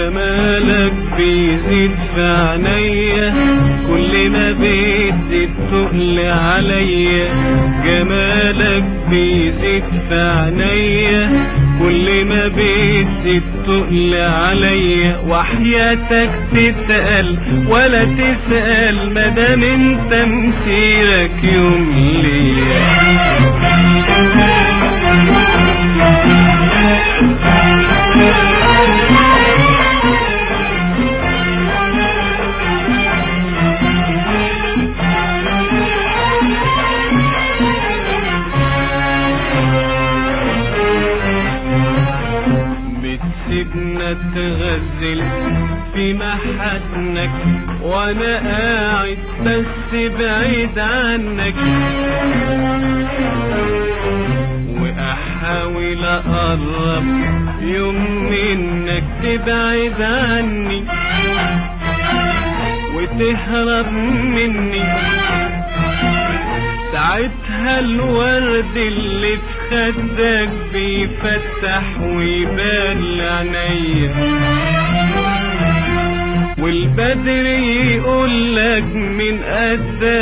جمالك بيزيد في عينيا كل ما بتزيد تقل عليا جمالك بيزيد في عينيا كل ما بتزيد تقل عليا وحياتك تسأل ولا تسأل مادام انت مسيرك يوم ليا بتسيبنا تغزل في محنك وانا قاعد بس بعيد عنك واحاول اقرب يوم منك تبعد عني وتهرب مني ساعتها الورد اللي في خدك بيفتح ويبان لعينيا والبدر يقول لك من قدك